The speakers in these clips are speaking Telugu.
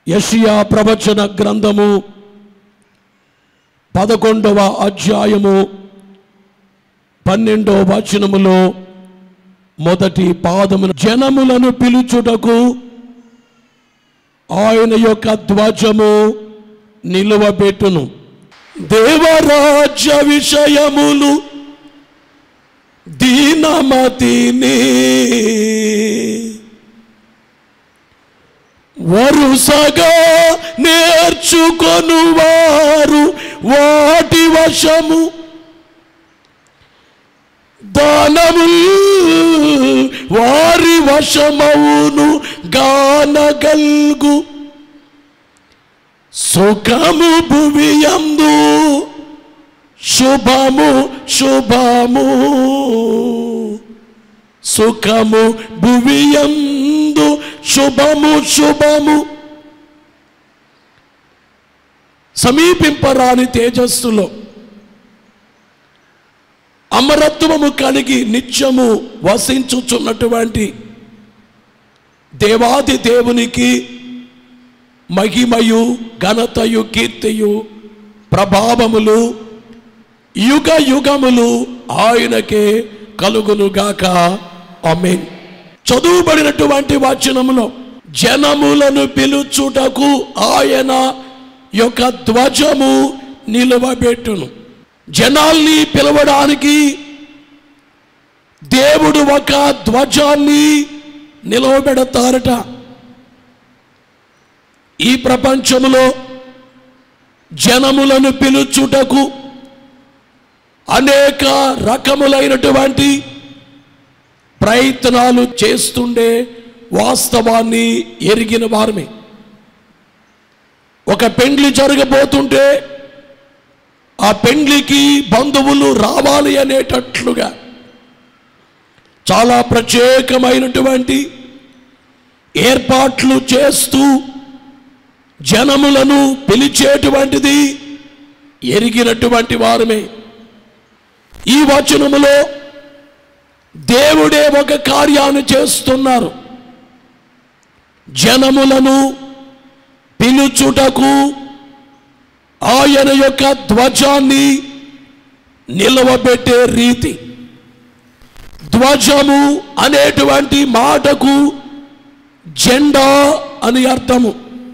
యషియా ప్రవచన గ్రంథము పదకొండవ అధ్యాయము పన్నెండవ వచనములో మొదటి పాదమున జనములను పిలుచుటకు ఆయన యొక్క ధ్వజము నిలువబెట్టును దేవరాజ్య విషయములు దీనమతిని వరుసగా నేర్చుకొను వారు వాటి వశము దానము వారి వశమవును గానగల్గు సుఖము భువియందు శుభము శుభము సుఖము భువియందు శుభము శుభము సమీపింపరాని తేజస్సులో అమరత్వము కలిగి నిత్యము వసించుచున్నటువంటి దేవాది దేవునికి మహిమయు ఘనతయు కీర్తియు ప్రభావములు యుగ యుగములు ఆయనకే కలుగునుగాక ఆమేన్ చదువుబడినటువంటి వచనములో జనములను పిలుచుటకు ఆయన యొక్క ధ్వజము నిలువబెట్టును జనాల్ని పిలవడానికి దేవుడు ఒక ధ్వజాన్ని నిలవబెడతారట ఈ ప్రపంచములో జనములను పిలుచుటకు అనేక రకములైనటువంటి ప్రయత్నాలు చేస్తుండే వాస్తవాన్ని ఎరిగిన వారమే ఒక పెండ్లి జరగబోతుంటే ఆ పెండ్లికి బంధువులు రావాలి అనేటట్లుగా చాలా ప్రత్యేకమైనటువంటి ఏర్పాట్లు చేస్తూ జనములను పిలిచేటువంటిది ఎరిగినటువంటి వారమే ఈ వచనములో దేవుడే ఒక కార్యాన్ని చేస్తున్నారు జనములను పిలుచుటకు ఆయన యొక్క ధ్వజాన్ని నిలవబెట్టే రీతి ధ్వజము అనేటువంటి మాటకు జెండా అని అర్థము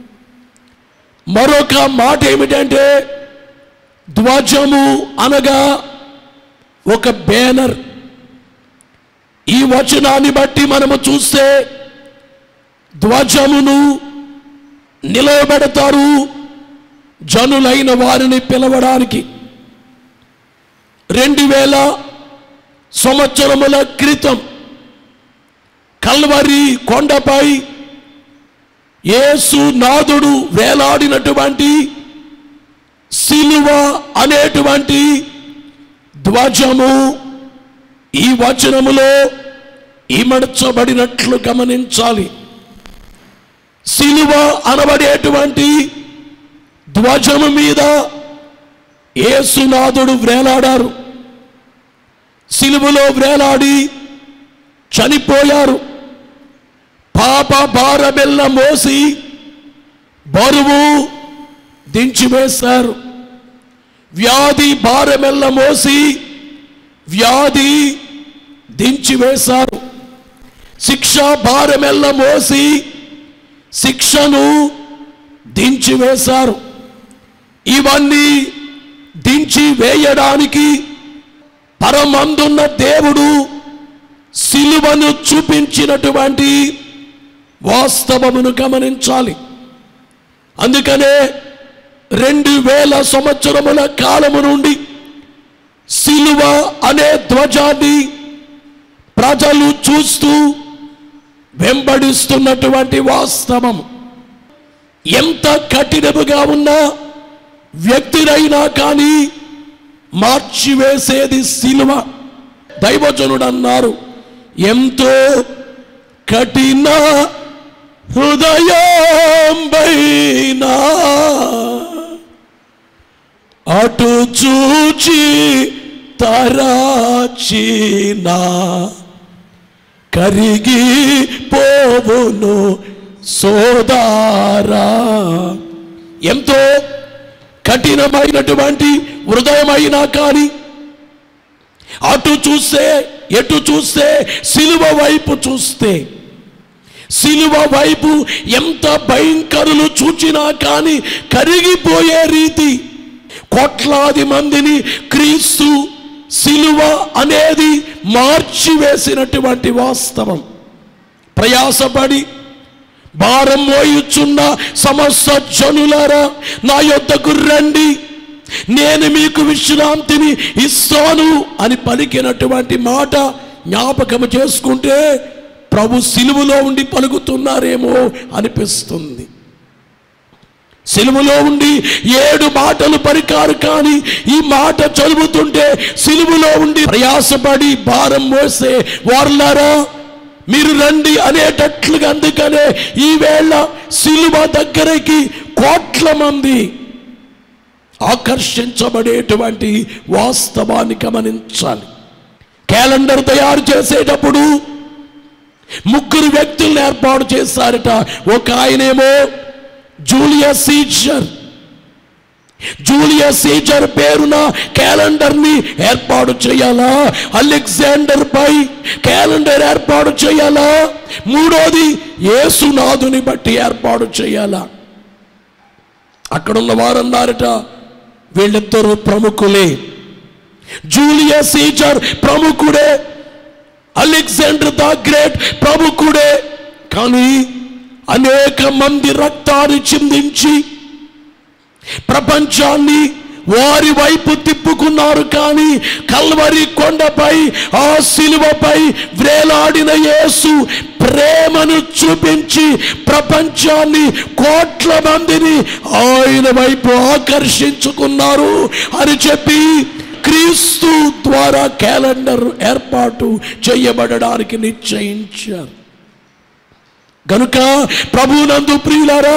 మరొక మాట ఏమిటంటే ధ్వజము అనగా ఒక బ్యానర్ ఈ వచనాన్ని బట్టి మనము చూస్తే ధ్వజమును నిలవబెడతారు జనులైన వారిని పిలవడానికి రెండు వేల సంవత్సరముల క్రితం కల్వరి కొండపై యేసు నాదుడు వేలాడినటువంటి సిలువ అనేటువంటి ధ్వజము ఈ వచనములో ఇమడ్చబడినట్లు గమనించాలి సిలువ అనబడేటువంటి ధ్వజము మీద యేసునాథుడు వ్రేలాడారు సిలువలో వ్రేలాడి చనిపోయారు పాప భారమెల్ల మోసి బరువు దించివేశారు వ్యాధి భారమెల్ల మోసి వ్యాధి దించివేశారు శిక్ష భారమెల్ల మోసి శిక్షను దించివేశారు ఇవన్నీ దించి వేయడానికి పరమందున్న దేవుడు సిలువను చూపించినటువంటి వాస్తవమును గమనించాలి అందుకనే రెండు వేల సంవత్సరముల కాలము నుండి సిలువ అనే ధ్వజాన్ని ప్రజలు చూస్తూ వెంబడిస్తున్నటువంటి వాస్తవం ఎంత కఠినముగా ఉన్నా వ్యక్తినైనా కానీ మార్చివేసేది సిలువ దైవజనుడు అన్నారు ఎంతో కఠిన హృదయంబైనా అటు చూచి తరాచిన కరిగి పోవును సోదారా ఎంతో కఠినమైనటువంటి హృదయమైనా కానీ అటు చూస్తే ఎటు చూస్తే సిలువ వైపు చూస్తే సిలువ వైపు ఎంత భయంకరులు చూచినా కానీ కరిగిపోయే రీతి కోట్లాది మందిని క్రీస్తు సిలువ అనేది మార్చివేసినటువంటి వాస్తవం ప్రయాసపడి భారం మోయుచున్న సమస్త జనులారా నా యొద్దకు రండి నేను మీకు విశ్రాంతిని ఇస్తాను అని పలికినటువంటి మాట జ్ఞాపకము చేసుకుంటే ప్రభు సిలువలో ఉండి పలుకుతున్నారేమో అనిపిస్తుంది సిలువలో ఉండి ఏడు మాటలు పరికారు కానీ ఈ మాట చదువుతుంటే సిలువలో ఉండి ప్రయాసపడి భారం మోసే వారులారా మీరు రండి అనేటట్లుగా అందుకనే ఈ వేళ సిలువ దగ్గరికి కోట్ల మంది ఆకర్షించబడేటువంటి వాస్తవాన్ని గమనించాలి క్యాలెండర్ తయారు చేసేటప్పుడు ముగ్గురు వ్యక్తులను ఏర్పాటు చేశారట ఒక ఆయనేమో జూలియస్ సీజర్ జూలియస్ సీజర్ పేరున క్యాలెండర్ ని ఏర్పాటు చేయాలా అలెగ్జాండర్ పై క్యాలెండర్ ఏర్పాటు చేయాలా మూడోది యేసునాథుని బట్టి ఏర్పాటు చేయాలా అక్కడున్న వారన్నారట వీళ్ళిద్దరూ ప్రముఖులే జూలియస్ సీజర్ ప్రముఖుడే అలెగ్జాండర్ ద గ్రేట్ ప్రముఖుడే కానీ అనేక మంది రక్తాన్ని చిందించి ప్రపంచాన్ని వారి వైపు తిప్పుకున్నారు కానీ కల్వరి కొండపై ఆ శిలువపై వ్రేలాడిన యేసు ప్రేమను చూపించి ప్రపంచాన్ని కోట్ల మందిని ఆయన వైపు ఆకర్షించుకున్నారు అని చెప్పి క్రీస్తు ద్వారా క్యాలెండర్ ఏర్పాటు చేయబడడానికి నిశ్చయించారు గనుక ప్రభునందు ప్రియులారా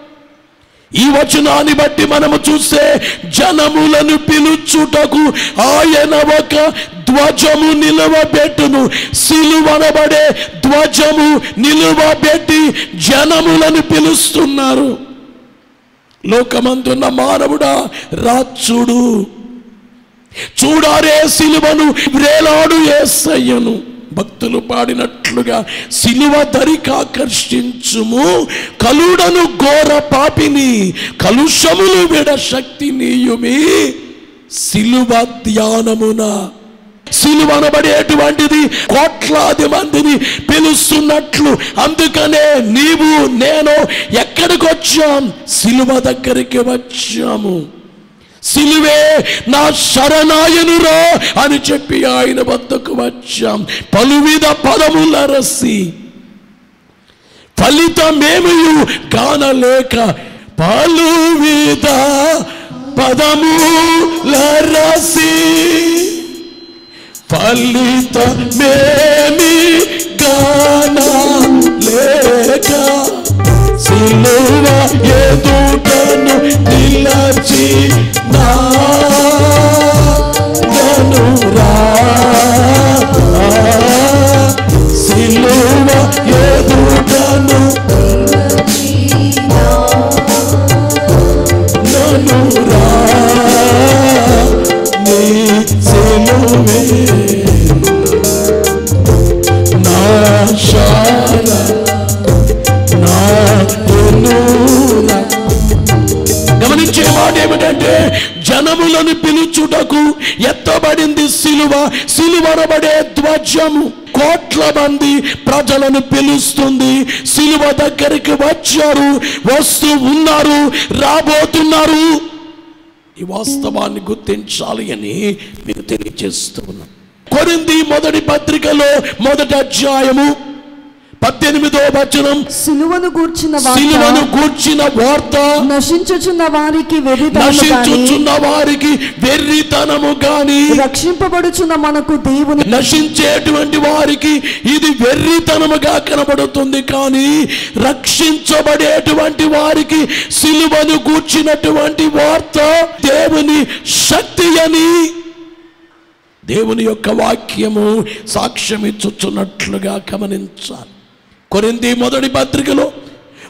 ఈ వచనాన్ని బట్టి మనము చూస్తే జనములను పిలుచుటకు ఆయన ఒక ధ్వజము నిలువబెట్టును సిలువనబడే ధ్వజము నిలువబెట్టి జనములను పిలుస్తున్నారు లోకమందున్న మానవుడా రాచుడు చూడారే సిలువను వ్రేలాడు ఏసయ్యను భక్తులు పాడినట్లుగా సిలువ ధరికి ఆకర్షించుము కలుడను ఘోర పాపిని కలుషములు విడ శక్తి నీయుమి సిలువ ధ్యానమున సిలువ అనబడేటువంటిది కోట్లాది మందిని పిలుస్తున్నట్లు అందుకనే నీవు నేను ఎక్కడికి వచ్చాం సిలువ దగ్గరికి వచ్చాము సిలువే నా శరణాయనురా అని చెప్పి ఆయన వద్దకు వచ్చాం పలువిధ పదముల రసి ఫలితమేమియు కానలేక పలువిధ పదముల రసి ఫలితమేమి కానలేక సిలువ ఎదుటను నిలచి నానురా సిలువ ఎదుటను ననురా నీ సిలువే నా శాల నా ఎన్నుల గమనించే మాట ఏమిటంటే జనములను పిలుచుటకు ఎత్తబడింది సిలువ సిలువనబడే ధ్వజము కోట్ల మంది ప్రజలను పిలుస్తుంది సిలువ దగ్గరికి వచ్చారు వస్తూ ఉన్నారు రాబోతున్నారు ఈ వాస్తవాన్ని గుర్తించాలి అని మీకు తెలియజేస్తూ ఉన్నాం కొరింది మొదటి పత్రికలో మొదటి అధ్యాయము పద్దెనిమిదో వచనం సిలువను గూర్చిన సిలువను వార్త గూర్చిన వార్త నశించుచున్న వారికి వెర్రితనము గాని నశించుచున్న వారికి వెర్రితనము గాని రక్షింపబడుచున్న మనకు దేవుని నశించేటువంటి వారికి ఇది వెర్రితనముగా కనబడుతుంది కానీ రక్షించబడేటువంటి వారికి సిలువను గూర్చినటువంటి వార్త దేవుని శక్తి అని దేవుని యొక్క వాక్యము సాక్ష్యం ఇచ్చుచున్నట్లుగా గమనించాలి కొరింది మొదటి పత్రికలో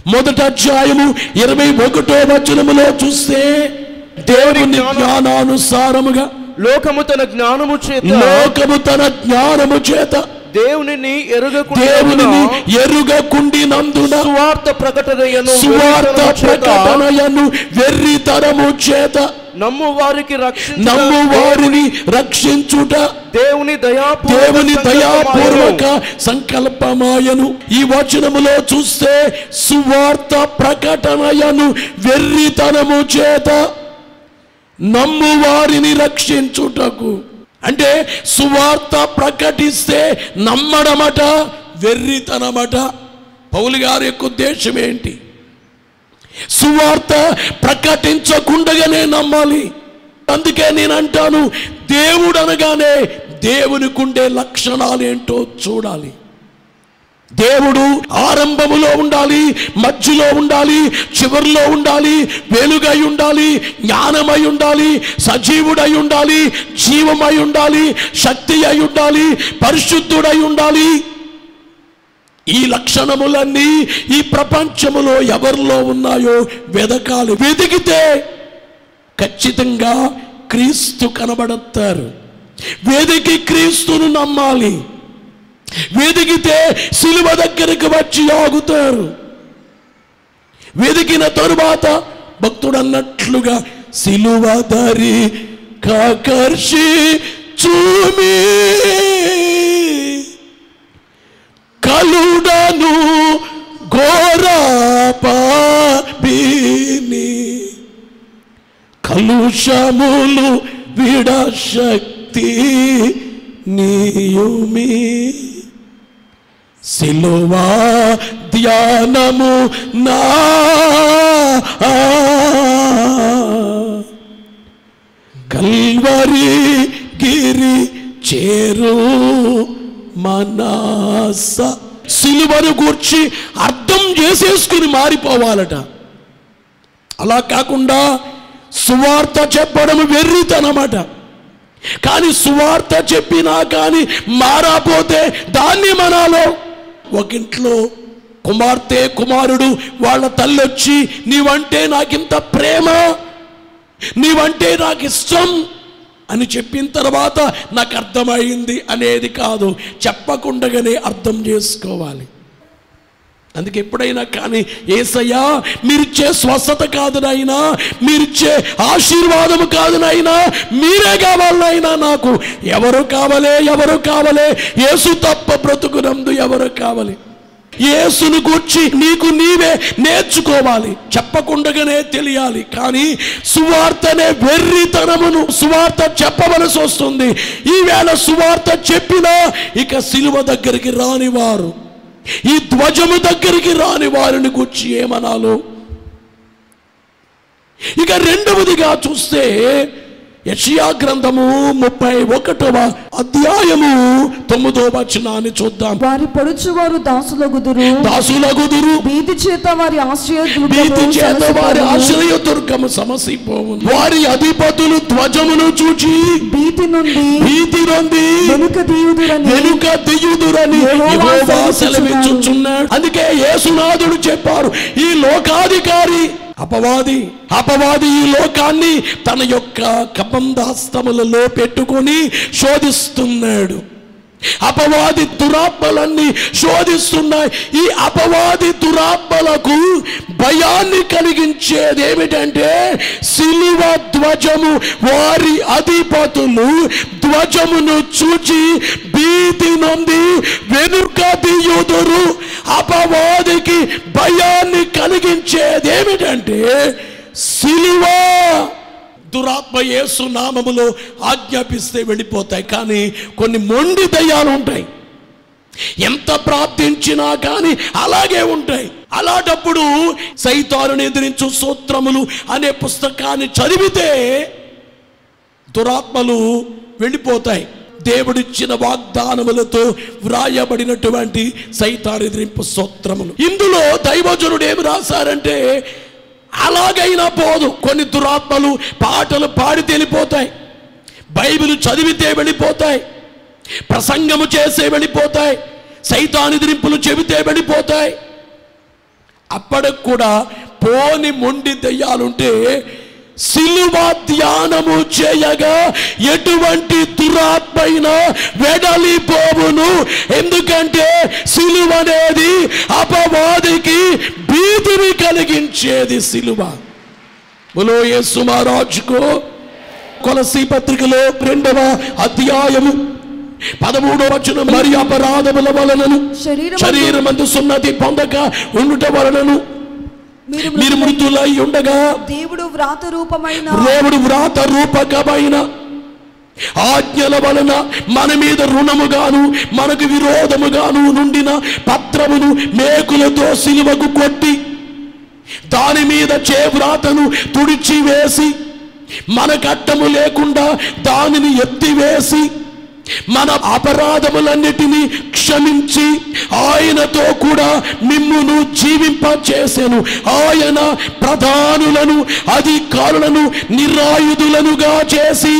మొదటి అధ్యాయము ఇరవై ఒకటో వచనములో చూస్తే దేవుని జ్ఞానానుసారముగా లోకము తన జ్ఞానము చేత లోకము తన జ్ఞానము చేత దేవునిని దేవునిని ఎరుగకుండా ఎరుగకుండినందున సువార్త ప్రకటనయను సువార్త వెర్రితనము చేత ప్రకటనయను వెర్రితరము చేత నమ్ము వారికి రక్షించుట నమ్ము వారిని రక్షించుట దేవుని దయాపూర్వక దేవుని దయాపూర్వక సంకల్పమాయను. సంకల్పమాయను ఈ వచనములో చూస్తే సువార్త ప్రకటనయను వెర్రితనము చేత నమ్ము వారిని రక్షించుటకు అంటే సువార్త ప్రకటిస్తే నమ్మడమట వెర్రితనమట పౌలు గారి యొక్క ఉద్దేశం ఏంటి సువార్త ప్రకటించకుండగానే నమ్మాలి అందుకే నేను అంటాను దేవుడు అనగానే దేవునికి ఉండే లక్షణాలు ఏంటో చూడాలి దేవుడు ఆరంభములో ఉండాలి మధ్యలో ఉండాలి చివరిలో ఉండాలి వెలుగై ఉండాలి జ్ఞానమై ఉండాలి సజీవుడై ఉండాలి జీవమై ఉండాలి శక్తి అయి ఉండాలి పరిశుద్ధుడై ఉండాలి ఈ లక్షణములన్నీ ఈ ప్రపంచములో ఎవరిలో ఉన్నాయో వెదకాలి వెతికితే ఖచ్చితంగా క్రీస్తు కనబడతారు వెదికి క్రీస్తును నమ్మాలి వెదికితే సిలువ దగ్గరికి వచ్చి ఆగుతారు వెదికిన తరువాత భక్తుడు అన్నట్లుగా సిలువ దరి కాకర్షి చూమి కలుడను ఘోరాపీని కలుషములు విడశక్తి నీయుమి సిలువా ధ్యానము నా కల్వరి గిరి చేరు మనస సిలువను గూర్చి అర్థం చేసేసుకుని మారిపోవాలట అలా కాకుండా సువార్త చెప్పడం వెర్రితనమాట కానీ సువార్త చెప్పినా కానీ మారాపోతే దాన్ని మనాలో ఒక ఇంట్లో కుమార్తె కుమారుడు వాళ్ళ తల్లి వచ్చి నీవంటే నాకింత ప్రేమ నీవంటే నాకు ఇష్టం అని చెప్పిన తర్వాత నాకు అర్థమైంది అనేది కాదు చెప్పకుండగానే అర్థం చేసుకోవాలి అందుకే ఎప్పుడైనా కానీ ఏసయ్యా మీరిచ్చే స్వస్థత కాదు నాయనా మీరిచ్చే ఆశీర్వాదము కాదు నాయనా మీరే కావాలి నాయనా నాకు ఎవరు కావాలే ఎవరు కావాలే యేసు తప్ప బ్రతుకునందు ఎవరు కావాలి యేసును గూర్చి నీకు నీవే నేర్చుకోవాలి చెప్పకుండగానే తెలియాలి కానీ సువార్తనే వెర్రితనమును సువార్త చెప్పవలసి వస్తుంది ఈవేళ సువార్త చెప్పినా ఇక సిలువ దగ్గరికి రానివారు ఈ ధ్వజము దగ్గరికి రాని వారిని గుర్చి ఏమనాలో ఇక రెండవదిగా చూస్తే యషియా గ్రంథము ముప్పై ఒకటవ అధ్యాయము తొమ్మిదో వచనాన్ని చూద్దాం వారి పొడుచువారు దాసులగుదురు దాసుల గుదురు భీతి చేత వారి ఆశ్రయ భీతి చేత వారి ఆశ్రయ దుర్గము సమసిపోవు వారి అధిపతులు ధ్వజమును చూచి భీతి నుండి భీతి నొంది వెనుక దీయుదురని వెనుక దియుదురని యెహోవా యెహోవా సెలవిచ్చుచున్నాడు. సెలవిచ్చుచున్నాడు అందుకే యేసునాథుడు చెప్పారు ఈ లోకాధికారి అపవాది అపవాది ఈ లోకాన్ని తన యొక్క కబంధాస్తములలో పెట్టుకొని శోధిస్తున్నాడు అపవాది దురాత్మలన్నీ శోధిస్తున్నాయి ఈ అపవాది దురాత్మలకు భయాన్ని కలిగించేది ఏమిటంటే సిలువ ధ్వజము వారి అధిపతులు ధ్వజమును చూచి భీతి నొంది వెనుక దియుదురు అపవాదికి భయాన్ని కలిగించేది ఏమిటంటే సిలువ దురాత్మ యేసు నామములో ఆజ్ఞాపిస్తే వెళ్ళిపోతాయి కానీ కొన్ని మొండి దయ్యాలు ఉంటాయి ఎంత ప్రార్థించినా కానీ అలాగే ఉంటాయి అలాంటప్పుడు సైతానుని ఎదిరించు సూత్రములు అనే పుస్తకాన్ని చదివితే దురాత్మలు వెళ్ళిపోతాయి దేవుడిచ్చిన వాగ్దానములతో వ్రాయబడినటువంటి సైతాన్ ఎదిరింపు సూత్రములు ఇందులో దైవజనుడు ఏమి రాశారంటే అలాగైనా పోదు కొన్ని దురాత్మలు పాటలు పాడి తెలిపోతాయి బైబిల్ చదివితే వెళ్ళిపోతాయి ప్రసంగము చేసే వెళ్ళిపోతాయి సైతాన్ ఎదిరింపులు చెబితే వెళ్ళిపోతాయి అప్పటికి కూడా పోని మొండి దెయ్యాలుంటే సిలువ ధ్యానము చేయగా ఎటువంటి దురాత్మైన వెడలిపోవును ఎందుకంటే సిలువ అనేది అపవాదికి భీతిని కలిగించేది సిలువ బులో యేసు మహారాజుకు కొలసి పత్రికలో రెండవ అధ్యాయము పదమూడవ వచ్చిన మరి అపరాధముల వలనను శరీరమందు- శరీరమందు సున్నతి పొందక ఉండుట వలనను మీరు మీరు మృతులై ఉండగా దేవుడు వ్రాత రూపమైన దేవుడు వ్రాత రూపకమైన ఆజ్ఞల వలన మన మీద రుణముగాను మనకు విరోధముగాను నుండిన పత్రమును మేకులతో సిలువకు కొట్టి దాని మీద చేవ్రాతను తుడిచివేసి మన కట్టము లేకుండా దానిని ఎత్తివేసి మన అపరాధములన్నిటినీ క్షమించి ఆయనతో కూడా మిమ్మును జీవింపచేసెను ఆయన ప్రధానులను అధికారులను నిరాయుధులనుగా చేసి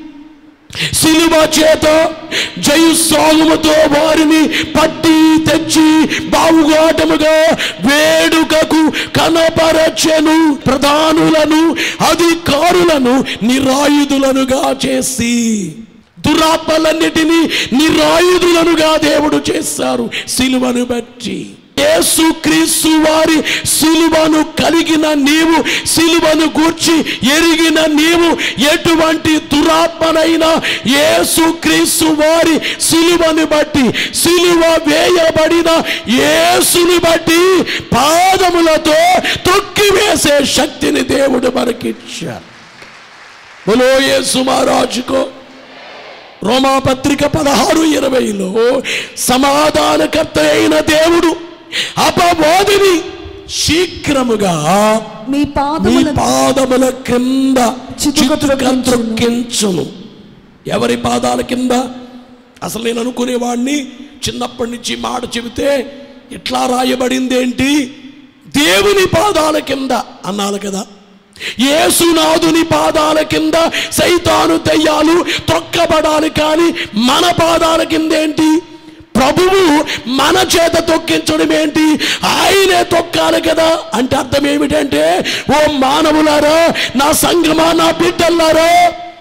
సిలువ చేత జయుస్వాముతో వారిని పట్టి తెచ్చి బావుగాటముగా వేడుకకు కనపరచెను ప్రధానులను అధికారులను నిరాయుధులనుగా చేసి దురాత్మలన్నిటినీ నిరాయుధులనుగా దేవుడు చేశారు సిలువను బట్టి యేసు క్రీస్తు వారి సిలువను కలిగిన నీవు సిలువను గూర్చి ఎరిగిన నీవు ఎటువంటి దురాత్మనైనా యేసు క్రీస్తు వారి సిలువను బట్టి సిలువ వేయబడిన యేసుని బట్టి పాదములతో తొక్కివేసే శక్తిని దేవుడు మనకిచ్చారు బలో యేసు మహారాజుకో రోమాపత్రిక పదహారు ఇరవైలో సమాధానకర్త అయిన దేవుడు అపవాదిని శీఘ్రముగా మీ మీ పాదముల పాదముల కింద చితుక చితుక త్రొక్కించును ఎవరి పాదాల కింద అసలు నేను అనుకునేవాడిని చిన్నప్పటి నుంచి ఈ మాట చెబితే ఎట్లా రాయబడింది ఏంటి దేవుని పాదాల కింద అన్నాను కదా యేసునాథుని పాదాల కింద సైతాను దయ్యాలు తొక్కబడాలి కానీ మన పాదాల కింద ఏంటి ప్రభువు మన చేత తొక్కించడం ఏంటి ఆయనే తొక్కాలి కదా అంటే అర్థం ఏమిటంటే ఓ మానవులారా నా సంగమా నా బిడ్డలారా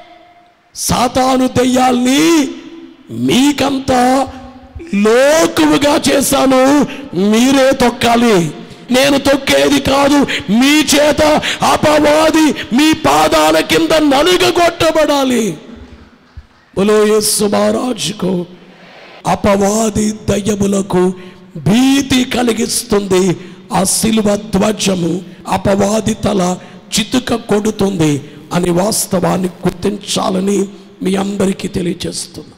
సాతాను దెయ్యాల్ని మీకంతా లోకువుగా చేశాను మీరే తొక్కాలి నేను తొక్కేది కాదు మీ చేత అపవాది మీ పాదాల కింద నలుగగొట్టబడాలి బలో యేసు మహారాజుకు అపవాది దయ్యములకు భీతి కలిగిస్తుంది ఆ శిలువ ధ్వజము అపవాది తల చితుక కొడుతుంది అని వాస్తవాన్ని గుర్తించాలని మీ అందరికీ తెలియజేస్తున్నా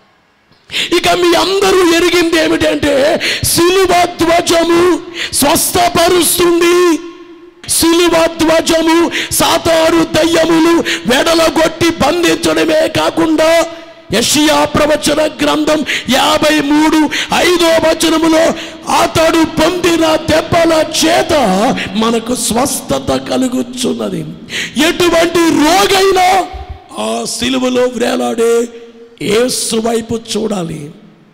ఇక మీ అందరూ ఎరిగింది ఏమిటంటే సిలువ ధ్వజము స్వస్థపరుస్తుంది సిలువ ధ్వజము సాతారు దయ్యములు వెడలగొట్టి బంధించడమే కాకుండా యషియా ప్రవచన గ్రంథం యాభై మూడు ఐదో వచనములో అతడు పొందిన దెబ్బల చేత మనకు స్వస్థత కలుగుచున్నది ఎటువంటి రోగైనా ఆ సిలువలో వేలాడే యేసు వైపు చూడాలి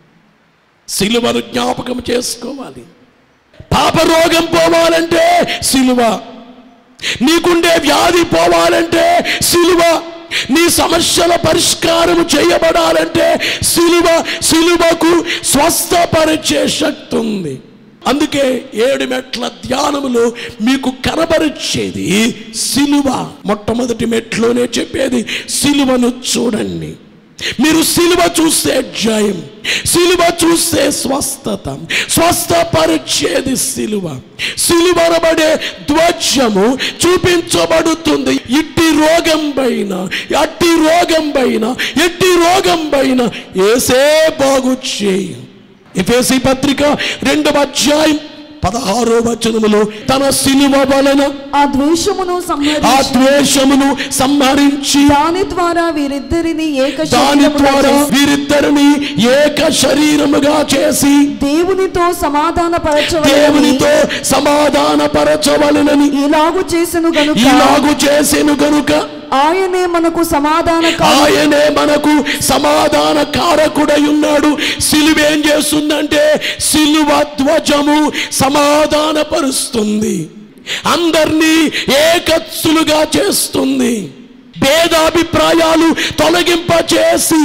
సిలువను జ్ఞాపకం చేసుకోవాలి పాప రోగం పోవాలంటే సిలువ నీకుండే వ్యాధి పోవాలంటే సిలువ నీ సమస్యల పరిష్కారం చేయబడాలంటే సిలువ సిలువకు స్వస్థపరిచే శక్తి ఉంది అందుకే ఏడు మెట్ల ధ్యానములు మీకు కనబరిచేది సిలువ మొట్టమొదటి మెట్లోనే చెప్పేది సిలువను చూడండి మీరు సిలువ చూస్తే జయం సిలువ చూస్తే స్వస్థత స్వస్థపరిచేది సిలువ సిలువనబడే ధ్వజము చూపించబడుతుంది ఇట్టి రోగం పైన అట్టి రోగం పైన ఎట్టి రోగం పైన ఏసే బాగు చేయి ఎఫేసి పత్రిక రెండవ అధ్యాయం పదహారో వచనములో తన సిలువ వలన ఆ ద్వేషమును ఆ సంహరించి ద్వేషమును సంహరించి దాని ద్వారా వీరిద్దరిని ఏక దాని శరీరముగా ద్వారా చేసి వీరిద్దరిని ఏక శరీరముగా చేసి దేవునితో సమాధాన దేవునితో సమాధాన పరచవలనని ఇలాగు చేసెను గనుక ఇలాగు చేసెను గనుక ఆయనే మనకు సమాధాన ఆయనే మనకు సమాధాన కారకుడై ఉన్నాడు సిలువ ఏం చేస్తుందంటే సిలువ ధ్వజము సమాధానపరుస్తుంది అందరినీ ఏకత్సులుగా చేస్తుంది భేదాభిప్రాయాలు తొలగింపచేసి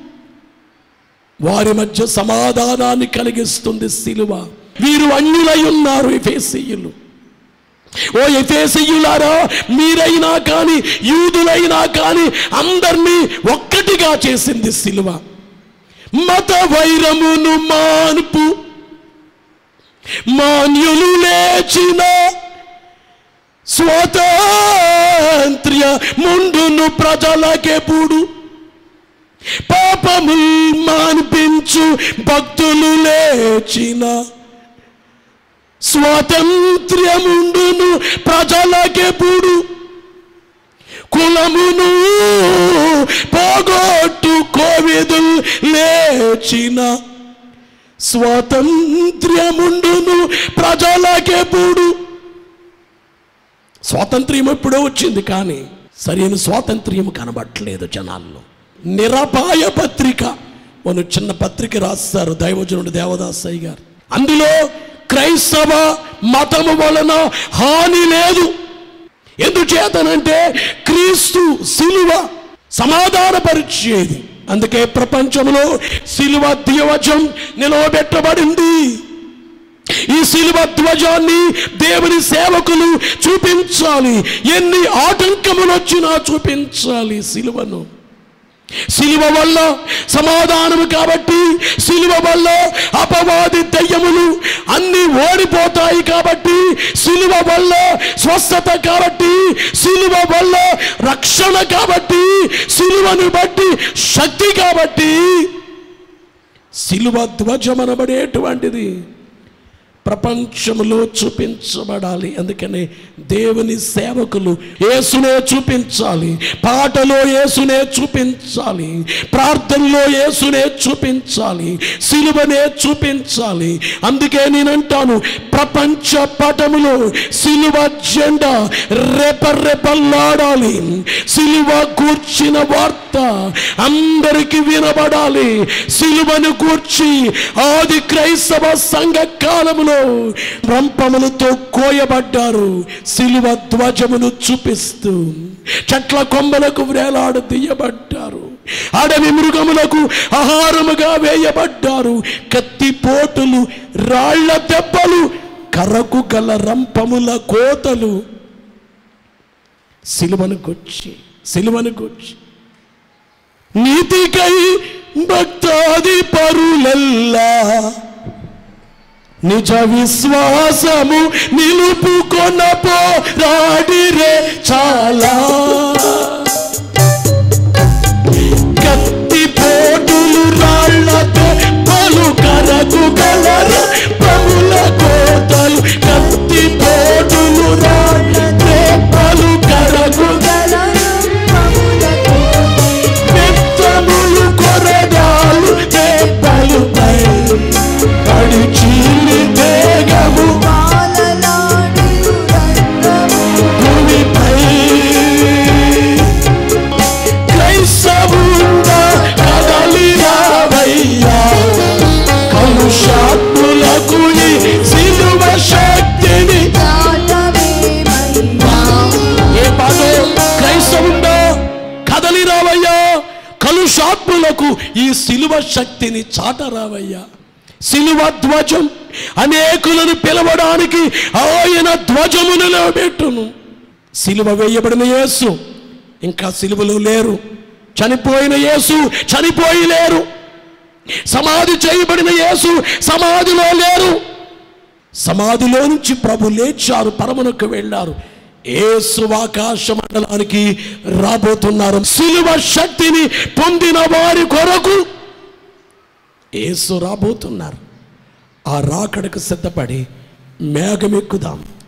వారి మధ్య సమాధానాన్ని కలిగిస్తుంది సిలువ వీరు అన్యులై ఉన్నారు ఎఫేసీయులు ఓ ఎఫేసీయులారా మీరైనా కానీ యూదులైనా కానీ అందరినీ ఒక్కటిగా చేసింది సిలువ మత వైరమును మాన్పు మాన్యులు లేచిన స్వాతంత్ర్య ముందును ప్రజలకెప్పుడు పాపము మాన్పించు భక్తులు లేచిన స్వాతంత్ర్యముండును ప్రజలకెప్పుడు కులమును పోగొట్టు కోవిదు లేచిన స్వాతంత్ర్యముండును ప్రజలకెప్పుడు స్వాతంత్ర్యం ఎప్పుడో వచ్చింది కానీ సరైన స్వాతంత్ర్యం కనబట్టలేదు జనాల్లో నిరపాయ పత్రిక మన చిన్న పత్రిక రాస్తారు దైవజనుడు దేవదాసయ్య గారు అందులో క్రైస్తవ మతము వలన హాని లేదు ఎందుచేతనంటే క్రీస్తు సిలువ సమాధానపరిచేది అందుకే ప్రపంచంలో సిలువ దివజం నిలవబెట్టబడింది ఈ శిలువ ధ్వజాన్ని దేవుని సేవకులు చూపించాలి ఎన్ని ఆటంకములు వచ్చినా చూపించాలి సిలువను సిలువ వల్ల సమాధానము కాబట్టి సిలువ వల్ల అపవాది దయ్యములు అన్ని ఓడిపోతాయి కాబట్టి సిలువ వల్ల స్వస్థత కాబట్టి సిలువ వల్ల రక్షణ కాబట్టి సిలువను బట్టి శక్తి కాబట్టి సిలువ ధ్వజమనబడేటువంటిది ప్రపంచంలో చూపించబడాలి అందుకని దేవుని సేవకులు యేసునే చూపించాలి పాటలో యేసునే చూపించాలి ప్రార్థనలో యేసునే చూపించాలి సిలువనే చూపించాలి అందుకే నేనంటాను ప్రపంచ పటములో సిలువ జెండా రెపరెపల్లాడాలి సిలువ కూర్చిన వార్త అందరికి వినబడాలి సిలువను కూర్చి ఆది క్రైస్తవ సంఘ కాలములో రంపములతో కోయబడ్డారు సిలువ ధ్వజమును చూపిస్తూ చెట్ల కొమ్మలకు వ్రేలాడు తీయబడ్డారు అడవి మృగములకు ఆహారముగా వేయబడ్డారు కత్తిపోటులు రాళ్ల దెబ్బలు కరకు గల రంపముల కోతలు సిలువను గుచ్చి సిలువను గుచ్చి నీతికై భక్తాది పరులెల్లా నిజ విశ్వాసము నిలుపుకొన పోరాడిరే చాలా కత్తి పోటులు రాళ్లతో పలు కరకు కలరు పముల కోతలు కత్తి పోటులు రాళ్లతో పలు కరకు పెత్తములు కొరడాలు తెప్పలుపై పడిచీలి వేగము భూమిపై క్రైస్తవుండ కదలి రావయ్యా కలుషాత్ములకు ఈ సిలువ శక్తిని ఏ పాటో క్రైస్తవుండా కదలి రావయ్యా కలుషాత్ములకు ఈ సిలువ శక్తిని చాటరావయ్యా సిలువ ధ్వజం అనేకులను పిలవడానికి ఆయన ధ్వజమును నిలబెట్టును సిలువ వేయబడిన యేసు ఇంకా సిలువలో లేరు చనిపోయిన యేసు చనిపోయి లేరు సమాధి చేయబడిన యేసు సమాధిలో లేరు సమాధిలో నుంచి ప్రభు లేచారు పరమునకు వెళ్ళారు ఏసు ఆకాశ మండలానికి రాబోతున్నారు సిలువ శక్తిని పొందిన వారి కొరకు ఏసు రాబోతున్నారు ఆ రాకడకు సిద్ధపడి మేఘమెక్కుదాం